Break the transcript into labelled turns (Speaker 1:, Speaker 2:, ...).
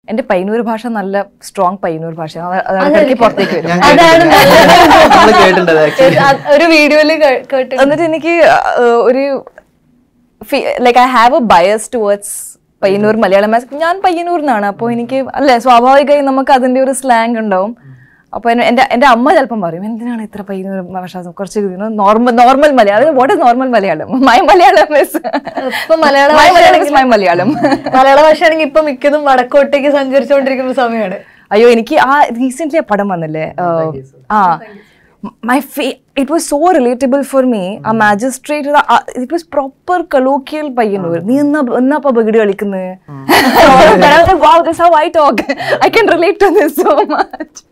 Speaker 1: എന്റെ പയ്യന്നൂർ ഭാഷ നല്ല സ്ട്രോങ് പയ്യന്നൂർ ഭാഷ ഇടയ്ക്ക് പുറത്തേക്ക് വരും
Speaker 2: ഞാൻ
Speaker 3: അതാണ്
Speaker 2: കേട്ടിട്ടുണ്ട്. നമ്മള് കേട്ടിട്ടുണ്ട് actually.
Speaker 3: അത് ഒരു വീഡിയോയില് കേട്ടു
Speaker 1: എന്നിട്ട് എനിക്ക് അഹ് ഒരു like I have a bias towards Payyanur Malayalam as- ഞാൻ പയ്യന്നൂരിനാണ് അപ്പോൾ എനിക്ക് അല്ലേ സ്വാഭാവികമായി നമുക്ക് അതിന്റെ ഒരു സ്ലാങ് ഉണ്ടാവും അപ്പൊ എന്നെ- എന്റെ എന്റെ അമ്മ ചിലപ്പം പറയും എന്തിനാണ് ഇത്ര പയ്യന്നൂർ ഭാഷ കുറച്ച് normal normal Malayalam what is normal Malayalam my Malayalam is
Speaker 3: ഇപ്പൊ മലയാള
Speaker 1: മൈ
Speaker 3: ഭാഷ
Speaker 1: മലയാളം ഇസ് മൈ മലയാളം
Speaker 3: മലയാള ഭാഷ ആണെങ്കിൽ ഇപ്പൊ മിക്കതും വടക്കോട്ടേക്ക് സഞ്ചരിച്ചുകൊണ്ടിരിക്കുന്ന സമയമാണ്
Speaker 1: അയ്യോ എനിക്ക് ആ റീസെന്റ് ആ പടം വന്നില്ലേ ഏഹ്, ആ മൈ ഫേ it was so relatable for me ah magistrate it was proper colloquial Payyanur നീ എന്നാ എന്നാ ബഗിടി കളിക്കുന്നത് I talk I can relate to this so much